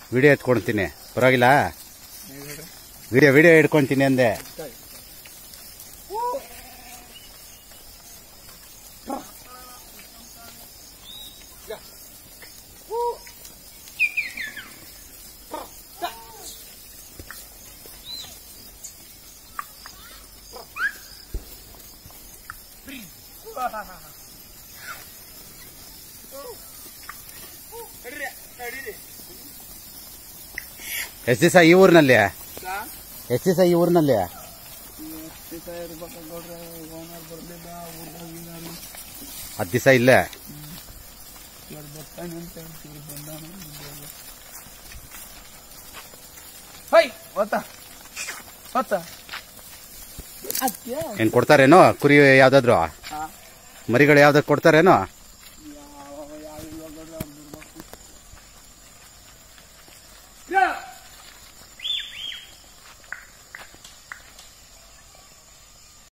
video ಎತ್ಕೊಳ್ತೀನಿ ಪರವಾಗಿಲ್ಲ video video ಹಿಡ್ಕೊಂತೀನಿ ಅಂದೆ ಎಷ್ಟು ದಿವಸ ಈ ಊರಿನಲ್ಲಿ ಎಷ್ಟು ದಿವಸ ಈ ಊರಿನಲ್ಲಿ ಹತ್ತು ದಿವಸ ಇಲ್ಲೇ ಹೈ ಒತ್ತ ಒತ್ತ ಏನ್ ಕೊಡ್ತಾರೇನೋ ಕುರಿ ಯಾವ್ದಾದ್ರು ಮರಿಗಳು ಯಾವ್ದಾದ್ರು ಕೊಡ್ತಾರೇನೋ